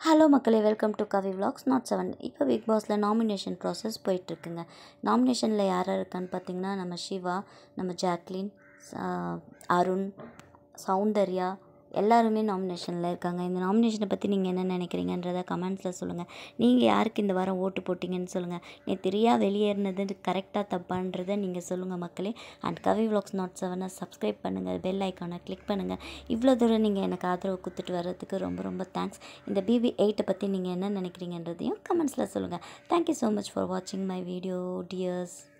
hello மக்களே welcome to Kavi vlogs not seven இப்போ big பாஸில் நாமினேஷன் ப்ராசஸ் போயிட்டுருக்குங்க நாமினேஷனில் யார் யார் இருக்கான்னு பார்த்தீங்கன்னா நம்ம சிவா நம்ம ஜாக்லின் ச- அருண் சௌந்தர்யா எல்லாருமே நாமினேஷனில் இருக்காங்க இந்த நாமினேஷனை பற்றி நீங்கள் என்ன நினைக்கிறீங்கன்றத கமெண்ட்ஸில் சொல்லுங்கள் நீங்கள் யாருக்கு இந்த வாரம் ஓட்டு போட்டிங்கன்னு சொல்லுங்கள் நேற்று ரியா வெளியேறினது கரெக்டாக தப்பான்றதை நீங்கள் சொல்லுங்கள் மக்களே அண்ட் கவி vlogs நாட் செவனை சப்ஸ்கிரைப் பண்ணுங்கள் பெல் ஐக்கானை கிளிக் பண்ணுங்கள் இவ்வளோ தூரம் நீங்கள் எனக்கு ஆதரவு கொடுத்துட்டு வர்றதுக்கு ரொம்ப ரொம்ப தேங்க்ஸ் இந்த பிபி எயிட்டை பற்றி நீங்கள் என்ன நினைக்கிறீங்கன்றதையும் கமெண்ட்ஸில் சொல்லுங்கள் தேங்க்யூ ஸோ மச் ஃபார் வாட்சிங் மை வீடியோ டியர்ஸ்